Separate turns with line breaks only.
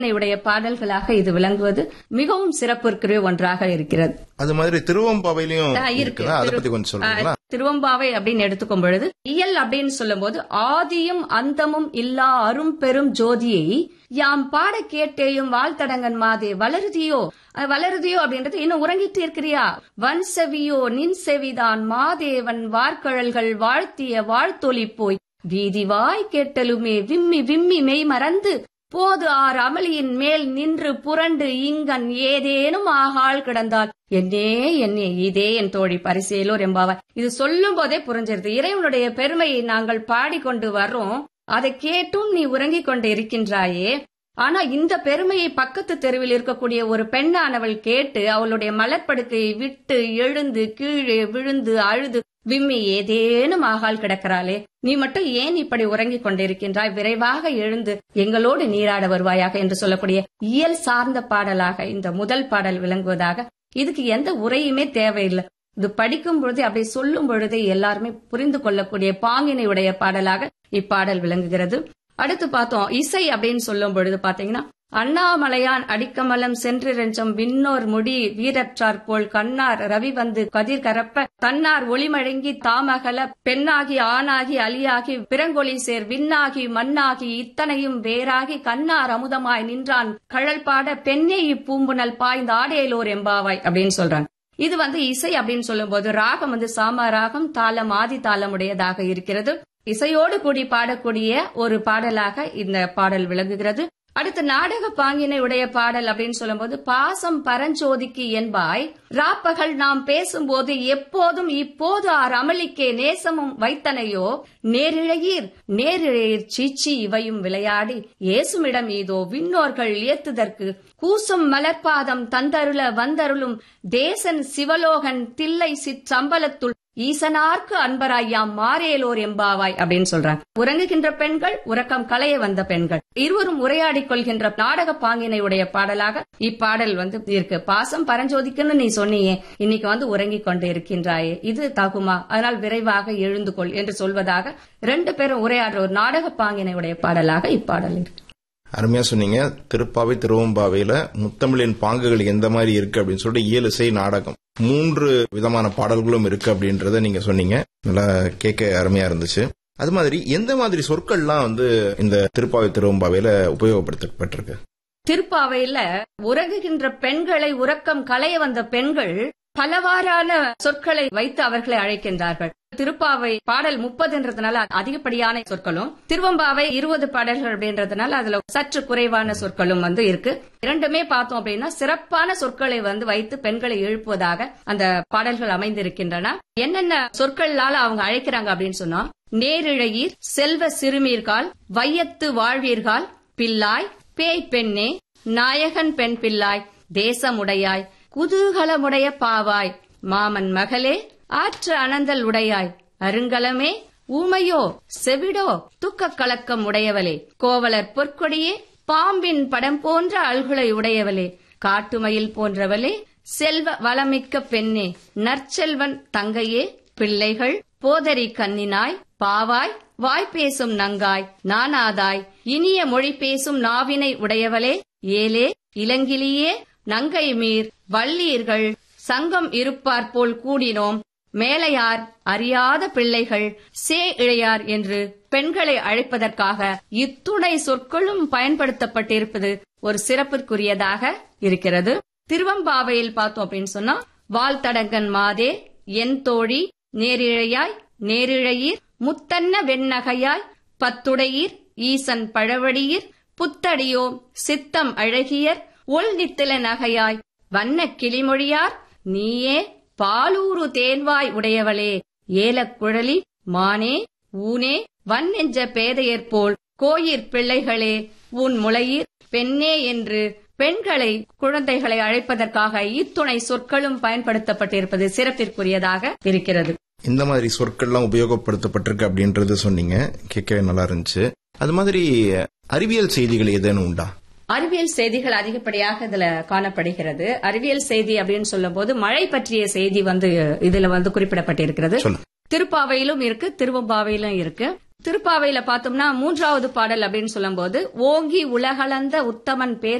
உடைய பாடல்களாக இது விளங்குவது மிகவும் சிறப்பிற்குரிய ஒன்றாக இருக்கிறது
அது மாதிரி திருவம்பாவையிலயும்
ஆ, இருக்கு
இருக்குதா அதை பத்தி கொஞ்சம் சொல்றீங்களா
ஆ, திருவம்பாவை அப்படின்னு எடுத்துக்கும் பொழுது இயல் அப்படின்னு சொல்லும்போது ஆதியும் அந்தமும் இல்லா அரும் பெரும் ஜோதியை யாம் பாட கேட்டேயும் வாழ்த்தடங்கன் மாதே வளருதியோ அஹ், வளருதியோ அப்படின்றது இன்னும் உறங்கிட்டு இருக்கிறியா வன் செவியோ நின் செவிதான் மாதேவன் வார்கழல்கள் வாழ்த்திய வாழ்த்தொலி போய் வீதிவாய் கேட்டலுமே விம்மி விம்மி மெய் மறந்து போது ஆர் அமளியின் மேல் நின்று புரண்டு இங்கன் ஏதேனும் ஆகாள் கிடந்தால் என்னே என்னே இதே என் தோழி பரிசேலோர் என்பாவாய் இது சொல்லும் போதே புரிஞ்சிருது இறைவனுடைய பெருமையை நாங்கள் பாடிக்கொண்டு வர்றோம் அதை கேட்டும் நீ உறங்கிக் கொண்டு இருக்கின்றாயே ஆனா இந்த பெருமையை பக்கத்து தெருவில் இருக்கக்கூடிய ஒரு பெண்ணானவள் கேட்டு அவளுடைய மலர்ப்படுக்கையை விட்டு எழுந்து கீழே விழுந்து அழுது விம்மி ஏதேனும் ஆகால் கிடக்கிறாளே நீ மட்டும் ஏன் இப்படி உறங்கிக் கொண்டிருக்கின்றாய் விரைவாக எழுந்து எங்களோடு நீராட வருவாயாக என்று சொல்லக்கூடிய இயல் சார்ந்த பாடலாக இந்த முதல் பாடல் விளங்குவதாக இதுக்கு எந்த உரையுமே தேவையில்லை இது படிக்கும் பொழுதே அப்படி சொல்லும் பொழுதே எல்லாருமே புரிந்து கொள்ளக்கூடிய பாங்கினை உடைய பாடலாக இப்பாடல் விளங்குகிறது அடுத்து பார்த்தோம் இசை அப்படின்னு சொல்லும் பொழுது பாத்தீங்கன்னா அண்ணாமலையான் அடிக்கமலம் சென்றிரஞ்சம் விண்ணோர் முடி வீரற்றார் போல் கண்ணார் ரவி வந்து கதிர் கரப்ப தன்னார் ஒளிமழங்கி தாமகல பெண்ணாகி ஆணாகி அலியாகி பிறங்கொலி சேர் விண்ணாகி மண்ணாகி இத்தனையும் வேறாகி கண்ணார் அமுதமாய் நின்றான் கழல் பாட பெண்ணே இப்பூம்புணல் பாய்ந்த ஆடேலோர் எம்பாவாய் அப்படின்னு சொல்றாங்க இது வந்து இசை அப்படின்னு சொல்லும்போது ராகம் வந்து சாமா ராகம் தாளம் ஆதி தாளம் உடையதாக இருக்கிறது இசையோடு கூடி பாடக்கூடிய ஒரு பாடலாக இந்த பாடல் விளங்குகிறது அடுத்து நாடக பாங்கினை உடைய பாடல் அப்படின்னு சொல்லும்போது பாசம் பரஞ்சோதிக்கு என்பாய் ராப்பகல் நாம் பேசும்போது எப்போதும் இப்போது ஆர் அமளிக்கே நேசமும் வைத்தனையோ நேரிழையீர் நேரிழையீர் சீச்சி இவையும் விளையாடி ஏசுமிடம் இதோ விண்ணோர்கள் ஏத்துதற்கு கூசும் மலர்பாதம் தந்தருள வந்தருளும் தேசன் சிவலோகன் தில்லை சிற்றம்பலத்துள் ஈசனார்க்கு அன்பராய்யாம் மாரேலோர் எம்பாவாய் அப்படின்னு சொல்றாங்க உறங்குகின்ற பெண்கள் உறக்கம் களைய வந்த பெண்கள் இருவரும் உரையாடிக் கொள்கின்ற நாடக பாங்கினை உடைய பாடலாக இப்பாடல் வந்து இருக்கு பாசம் பரஞ்சோதிக்குன்னு நீ சொன்னியே இன்னைக்கு வந்து உறங்கிக் கொண்டு இருக்கின்றாயே இது தகுமா அதனால் விரைவாக எழுந்து கொள் என்று சொல்வதாக ரெண்டு பேரும் உரையாடுற ஒரு நாடக பாங்கினை உடைய பாடலாக இப்பாடல் இருக்கு
அருமையா சொன்னீங்க திருப்பாவை திருவம்பாவையில முத்தமிழின் பாங்குகள் எந்த மாதிரி இருக்கு அப்படின்னு சொல்லிட்டு இயலிசை நாடகம் மூன்று விதமான பாடல்களும் இருக்கு அப்படின்றத நீங்க சொன்னீங்க நல்லா கேட்க அருமையா இருந்துச்சு அது மாதிரி எந்த மாதிரி சொற்கள்லாம் வந்து இந்த திருப்பாவை திருவம்பாவையில உபயோகப்படுத்தப்பட்டிருக்கு
திருப்பாவையில உறங்குகின்ற பெண்களை உறக்கம் களைய வந்த பெண்கள் பலவாறான சொற்களை வைத்து அவர்களை அழைக்கின்றார்கள் திருப்பாவை பாடல் முப்பதுன்றதுனால அதிகப்படியான சொற்களும் திருவம்பாவை இருபது பாடல்கள் அப்படின்றதுனால அதுல சற்று குறைவான சொற்களும் வந்து இருக்கு இரண்டுமே பார்த்தோம் அப்படின்னா சிறப்பான சொற்களை வந்து வைத்து பெண்களை எழுப்புவதாக அந்த பாடல்கள் அமைந்திருக்கின்றன என்னென்ன சொற்களால அவங்க அழைக்கிறாங்க அப்படின்னு சொன்னா நேரிழையீர் செல்வ சிறுமீர்கால் வையத்து வாழ்வீர்கால் பிள்ளாய் பேய் பெண்ணே நாயகன் பெண் பிள்ளாய் தேசமுடையாய் குதூகலமுடைய பாவாய் மாமன் மகளே ஆற்று அனந்தல் உடையாய் அருங்கலமே ஊமையோ செவிடோ துக்கக் கலக்கம் உடையவளே கோவலர் பொற்கொடியே பாம்பின் படம் போன்ற அல்குலை உடையவளே காட்டுமயில் போன்றவளே செல்வ வளமிக்க பெண்ணே நற்செல்வன் தங்கையே பிள்ளைகள் போதரி கண்ணினாய் பாவாய் வாய் பேசும் நங்காய் நானாதாய் இனிய மொழி பேசும் நாவினை உடையவளே ஏலே இளங்கிலியே நங்கை மீர் வள்ளீர்கள் சங்கம் இருப்பார் போல் கூடினோம் மேலையார் அறியாத பிள்ளைகள் சே இழையார் என்று பெண்களை அழைப்பதற்காக இத்துணை சொற்களும் பயன்படுத்தப்பட்டிருப்பது ஒரு சிறப்பிற்குரியதாக இருக்கிறது திருவம்பாவையில் பார்த்தோம் அப்படின்னு சொன்னா வாழ்த்தடங்கன் மாதே என் தோழி நேரிழையாய் நேரிழையீர் முத்தன்ன வெண்ணகையாய் பத்துடையீர் ஈசன் பழவடியீர் புத்தடியோ சித்தம் அழகியர் ஒள் நித்தில நகையாய் வண்ண கிளிமொழியார் நீயே பாலூரு தேன்வாய் உடையவளே ஏலக்குழலி மானே ஊனே வன்னெஞ்ச பேதையர் போல் கோயிற் பிள்ளைகளே உன் முளையீர் பெண்ணே என்று பெண்களை குழந்தைகளை அழைப்பதற்காக இத்துணை சொற்களும் பயன்படுத்தப்பட்டிருப்பது சிறப்பிற்குரியதாக இருக்கிறது
இந்த மாதிரி சொற்கள்லாம் உபயோகப்படுத்தப்பட்டிருக்கு அப்படின்றது சொன்னீங்க கேட்கவே நல்லா இருந்துச்சு அது மாதிரி அறிவியல் செய்திகள் ஏதேனும் உண்டா
அறிவியல் செய்திகள் அதிகப்படியாக இதுல காணப்படுகிறது அறிவியல் செய்தி அப்படின்னு சொல்லும் போது மழை பற்றிய செய்தி வந்து இதுல வந்து குறிப்பிடப்பட்டிருக்கிறது
சொல்லு.
திருப்பாவையிலும் இருக்கு திருவம்பாவையிலும் இருக்கு திருப்பாவையில பார்த்தோம்னா மூன்றாவது பாடல் அப்படின்னு சொல்லும்போது ஓங்கி உலகளந்த உத்தமன் பேர்